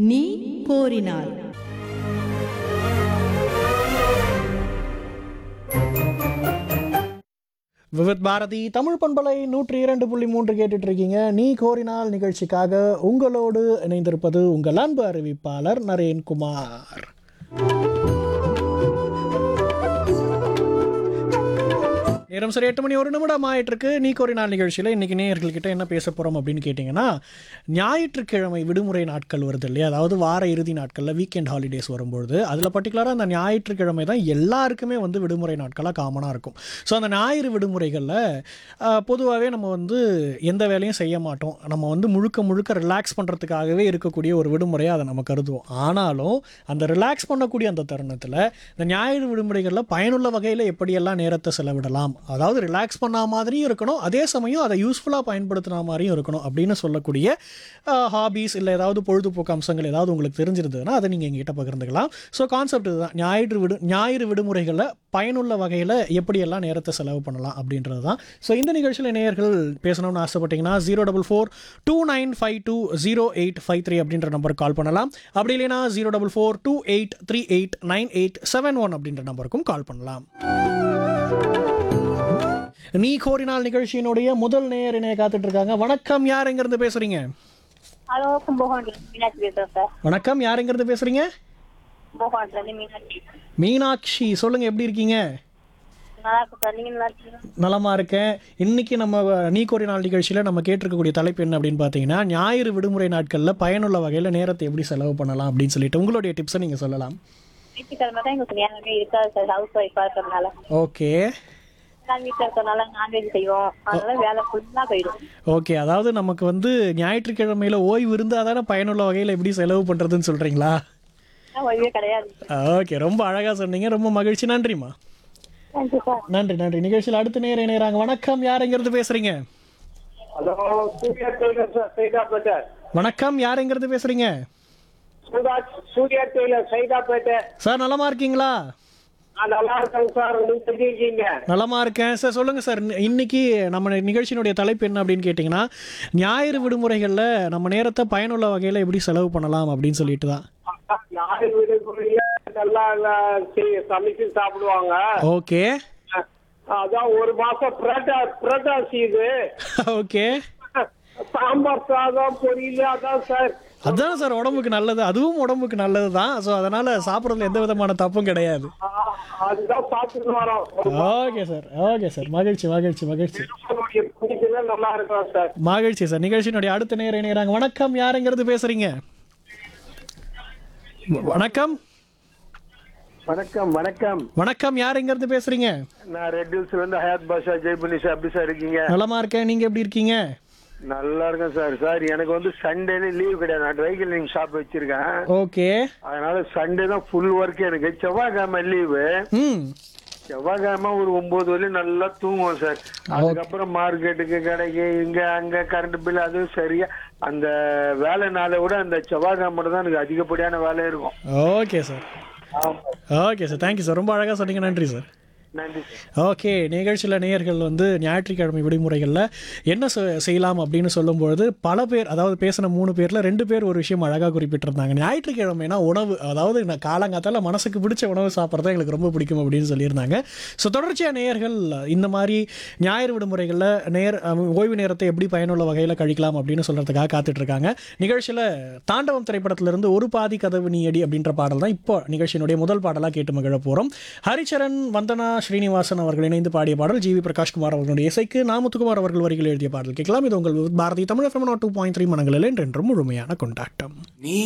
நீ கோரினாய் விவித் பாரதி தமிழ் பண்பலை நூற்றி இரண்டு புள்ளி மூன்று கேட்டுட்டு இருக்கீங்க நீ கோரினால் நிகழ்ச்சிக்காக உங்களோடு இணைந்திருப்பது உங்கள் அன்பு அறிவிப்பாளர் நரேன்குமார் நேரம் சரி எட்டு மணி ஒரு நிமிடம் ஆயிட்டு இருக்கு நீ கோரி நாள் நிகழ்ச்சியில் இன்னைக்கு நேயர்கள்கிட்ட என்ன பேச போகிறோம் அப்படின்னு கேட்டிங்கன்னா ஞாயிற்றுக்கிழமை விடுமுறை நாட்கள் வருது இல்லையா அதாவது வார இறுதி நாட்களில் வீக்கெண்ட் ஹாலிடேஸ் வரும்பொழுது அதில் பர்டிகுலராக அந்த ஞாயிற்றுக்கிழமை தான் எல்லாருக்குமே வந்து விடுமுறை நாட்களாக காமனாக இருக்கும் ஸோ அந்த ஞாயிறு விடுமுறைகளில் பொதுவாகவே நம்ம வந்து எந்த வேலையும் செய்ய மாட்டோம் நம்ம வந்து முழுக்க முழுக்க ரிலாக்ஸ் பண்ணுறதுக்காகவே இருக்கக்கூடிய ஒரு விடுமுறையை அதை நம்ம கருதுவோம் ஆனாலும் அந்த ரிலாக்ஸ் பண்ணக்கூடிய அந்த தருணத்தில் இந்த ஞாயிறு விடுமுறைகளில் பயனுள்ள வகையில் எப்படியெல்லாம் நேரத்தை செலவிடலாம் அதாவது ரிலாக்ஸ் பண்ண மாதிரியும் இருக்கணும் அதே சமயம் அதை யூஸ்ஃபுல்லாக பயன்படுத்தின மாதிரியும் இருக்கணும் அப்படின்னு சொல்லக்கூடிய ஹாபீஸ் இல்லை ஏதாவது பொழுதுபோக்கு அம்சங்கள் ஏதாவது உங்களுக்கு தெரிஞ்சிருந்ததுன்னா அதை நீங்கள் எங்ககிட்ட பகிர்ந்துக்கலாம் ஸோ கான்செப்ட் இதுதான் ஞாயிறு விடு ஞாயிறு விடுமுறைகளில் பயனுள்ள வகையில் எப்படியெல்லாம் நேரத்தை செலவு பண்ணலாம் அப்படின்றது தான் ஸோ இந்த நிகழ்ச்சியில் நேயர்கள் பேசணும்னு ஆசைப்பட்டீங்கன்னா zero double four two nine five two zero eight five three அப்படின்ற நம்பருக்கு கால் பண்ணலாம் அப்படி இல்லைன்னா zero double four two eight three eight nine eight seven one அப்படின்ற நம்பருக்கும் கால் பண்ணலாம் நீ கோரினால் நிகழ்ச்சியினுடைய முதல் நேயர் இணைய காத்துட்டு இருக்காங்க வணக்கம் யார் எங்கிருந்து பேசுறீங்க ஹலோ கும்பகோணம் மீனாட்சி பேசுறேன் சார் வணக்கம் யார் எங்கிருந்து பேசுறீங்க கும்பகோணத்துல இருந்து மீனாட்சி மீனாட்சி சொல்லுங்க எப்படி இருக்கீங்க நல்லா இருக்கு சார் நீங்க நல்லா இருக்கீங்க நலமா இருக்கேன் இன்னைக்கு நம்ம நீ கோரி நாள் நிகழ்ச்சியில் நம்ம கேட்டிருக்கக்கூடிய தலைப்பு என்ன அப்படின்னு பார்த்தீங்கன்னா ஞாயிறு விடுமுறை நாட்களில் பயனுள்ள வகையில் நேரத்தை எப்படி செலவு பண்ணலாம் அப்படின்னு சொல்லிட்டு உங்களுடைய டிப்ஸை நீங்கள் சொல்லலாம் ஞாயிற்றுக்கிழமை தான் எங்களுக்கு நேரமே இருக்காது சார் ஹவுஸ் ஒய்ஃபா இருக்கிறதுனால ஓகே நான் வீட்டில் இருக்கிறதுனால நான்வெஜ் செய்வோம் அதனால வேலை ஃபுல்லாக போயிடும் ஓகே அதாவது நமக்கு வந்து ஞாயிற்றுக்கிழமையில ஓய்வு இருந்தால் தானே பயனுள்ள வகையில் எப்படி செலவு பண்ணுறதுன்னு சொல்கிறீங்களா ஆனால் ஒய்வே கிடையாது ஓகே ரொம்ப அழகாக சொன்னீங்க ரொம்ப மகிழ்ச்சி நன்றிம்மா தேங்க்யூ சார் நன்றி நன்றி நிகழ்ச்சியில் அடுத்த நேரம் இணையறாங்க வணக்கம் யார் எங்கிருந்து பேசுறீங்க hello Surya tailor sir Saidapet வணக்கம் யார் எங்கிருந்து பேசுறீங்க சூராஜ் சூர்யா டெய்லர் சைதாப்பேட்டை சார் நலமா இருக்கீங்களா நான் நல்லா இருக்கேன் சார் நீங்க எப்படி இருக்கீங்க நலமா இருக்கேன் சார் சொல்லுங்க சார் இன்ன- இன்னைக்கு நம்ம நிகழ்ச்சியினுடைய தலைப்பு என்ன அப்படின்னு கேட்டிங்கன்னா ஞாயிறு விடுமுறைகளில் நம்ம நேரத்தை பயனுள்ள வகையில் எப்படி செலவு பண்ணலாம் அப்படின்னு சொல்லிட்டு தான் யாரு வீடுக்குள்ள நல்லா எல்லாம் செய்- சமைச்சு சாப்பிடுவாங்க ஓகே அதான் ஒரு மாசம் புரோட்டா புரோட்டாசி இது ஓகே சாம்பார் சாதம் பொரியல் அதான் சார் அதுதான் சார் உடம்புக்கு நல்லது அதுவும் உடம்புக்கு நல்லது தான் ஸோ அதனால் சாப்பிட்றதுல எந்த விதமான தப்பும் கிடையாது ஆ, அதுதான் சாப்பிட்டு வரோம் ஓகே சார் ஓகே சார் மகிழ்ச்சி மகிழ்ச்சி மகிழ்ச்சி உங்களுடைய துணிக்கெல்லாம் நல்லா இருக்கும் சார் மகிழ்ச்சி சார் நிகழ்ச்சியினுடைய அடுத்த நேரம் இணையறாங்க வணக்கம் யாருங்கிறது பேசுறீங்க வ- வணக்கம் வணக்கம் வணக்கம் வணக்கம் யாருங்கிறது பேசுறீங்க நான் ரெட் ஹில்ஸ்ல இருந்து ஹயாத் பாஷா ஜெய்புனி சார் எப்படி சார் இருக்கீங்க நலமா இருக்கேன் நீங்க எப்படி இருக்கீங்க நல்லா இருக்கேன் சார் சார் எனக்கு வந்து சண்டேல லீவ் கிடையாது நான் ட்ரை கிளீனிங் ஷாப் வச்சிருக்கேன் ஓகே அதனால சண்டே தான் ஃபுல் ஒர்க் எனக்கு செவ்வாய்க்கிழமை லீவு ம் செவ்வாய்க்கிழமை ஒரு ஒன்பது வரையும் நல்லா தூங்குவோம் சார் அதுக்கப்புறம் மார்க்கெட்டுக்கு கடைக்கு இங்க அங்க கரண்ட் பில் அதுவும் சரியா அந்த வேலை நாளை விட அந்த செவ்வாய்க்கிழமை தான் எனக்கு அதிகப்படியான வேலை இருக்கும் ஓகே சார் ஆமா ஓகே சார் தேங்க்யூ சார் ரொம்ப அழகாக சொன்னீங்க நன்றி சார் நன்றி சார் ஓகே நிகழ்ச்சியில் நேயர்கள் வந்து ஞாயிற்றுக்கிழமை விடுமுறைகளில் என்ன செ- செய்யலாம் அப்படின்னு சொல்லும்பொழுது பல பேர் அதாவது பேசின மூணு பேரில் ரெண்டு பேர் ஒரு விஷயம் அழகாக குறிப்பிட்டிருந்தாங்க ஞாயிற்றுக்கிழமைனா உணவு அதாவது நான் காலங்காத்தால மனசுக்கு பிடிச்ச உணவு சாப்பிட்றது எங்களுக்கு ரொம்ப பிடிக்கும் அப்படின்னு சொல்லியிருந்தாங்க ஸோ தொடர்ச்சியாக நேயர்கள் இந்த மாதிரி ஞாயிறு விடுமுறைகளில் நேர் அஹ், ஓய்வு நேரத்தை எப்படி பயனுள்ள வகையில் கழிக்கலாம் அப்படின்னு சொல்கிறதுக்காக காத்துட்ருக்காங்க நிகழ்ச்சியில் தாண்டவம் திரைப்படத்திலிருந்து ஒரு பாதி கதவு நீ அடி அப்படின்ற பாடல் தான் இப்போ நிகழ்ச்சியினுடைய முதல் பாடலாக கேட்டு மகிழ போகிறோம் ஹரிச்சரன் வந்தனா ஸ்ரீனிவாசன் அவர்கள் இணைந்து பாடிய பாடல் ஜி வி பிரகாஷ்குமார் அவர்களுடைய இசைக்கு நாமுத்துக்குமார் அவர்கள் வரிகள் எழுதிய பாடல் கேட்கலாம் இது உங்கள் Bharati Tamil FM two point three மனங்களில் என்றென்றும் முழுமையான கொண்டாட்டம்